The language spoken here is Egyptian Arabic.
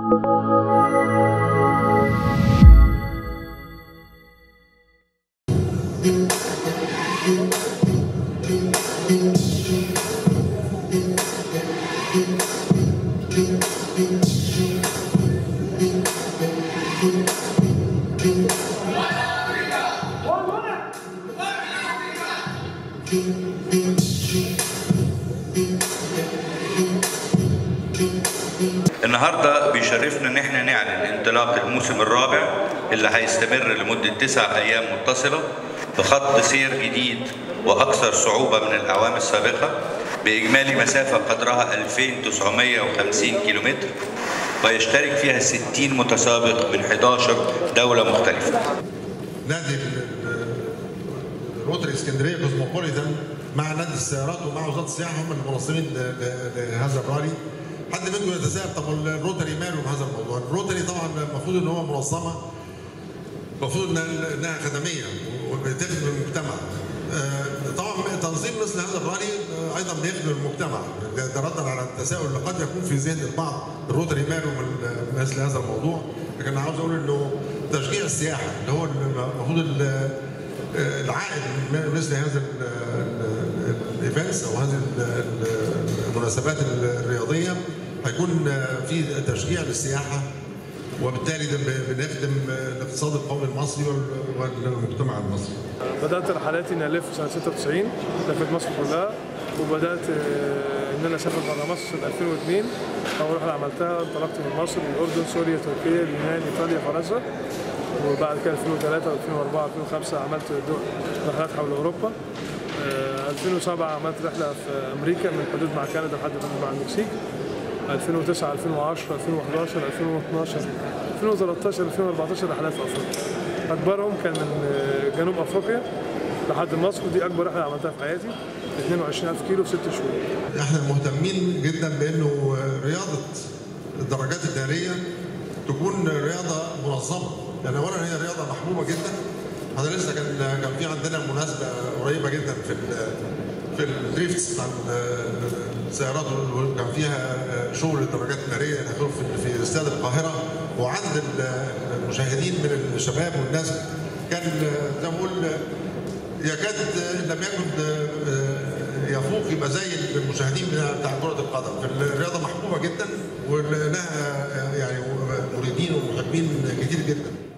النهارده بيشرفنا ان احنا نعلن انطلاق الموسم الرابع اللي هيستمر لمده تسع ايام متصله بخط سير جديد واكثر صعوبه من الاعوام السابقه باجمالي مسافه قدرها 2950 كيلومتر ويشترك فيها 60 متسابق من 11 دوله مختلفه. نادي روتري اسكندريه كوزموبوليتان مع نادي السيارات ومع وزاره السياحه هم المنظمين لهذا الرالي حد منكم يتساءل طب الروتري ماله بهذا الموضوع؟ الروتري طبعا المفروض ان هو منظمه المفروض انها خدميه وبتخدم المجتمع. طبعا تنظيم مثل هذا الرالي ايضا بيخدم المجتمع ده ردا على التساؤل اللي قد يكون في ذهن البعض الروتري ماله من مثل هذا الموضوع لكن انا عاوز اقول انه تشجيع السياحه اللي هو المفروض العائد من مثل هذا الايفنتس او هذه المناسبات الرياضيه هيكون في تشجيع للسياحه وبالتالي ده بنخدم الاقتصاد القومي المصري والمجتمع المصري. بدات رحلاتي اني الف سنه 96 لفيت مصر كلها وبدات ان انا اسافر بره مصر سنه 2002 اول رحله عملتها انطلقت من مصر للاردن سوريا تركيا اليونان ايطاليا فرنسا وبعد كده 2003 و2004 2005 عملت رحلات حول اوروبا 2007 عملت رحله في امريكا من الحدود مع كندا لحد الحدود مع المكسيك 2009 2010 2011 2012 2013 2014 رحلات في افريقيا اكبرهم كان من جنوب افريقيا لحد مصر ودي اكبر رحله عملتها في حياتي 22000 كيلو في ست شهور احنا مهتمين جدا بانه رياضه الدراجات الناريه تكون رياضه منظمه يعني اولا هي رياضه محبوبه جدا هذا لسه كان كان في عندنا مناسبه قريبه جدا في في الدريفتس بتاع السيارات كان فيها شغل الدراجات الناريه في في استاد القاهره وعند المشاهدين من الشباب والناس كان زي ما بقول يكاد لم يكن يفوق مزايا المشاهدين بتاع كره القدم فالرياضه محبوبه جدا ولها يعني مريدين ومحبين كتير جدا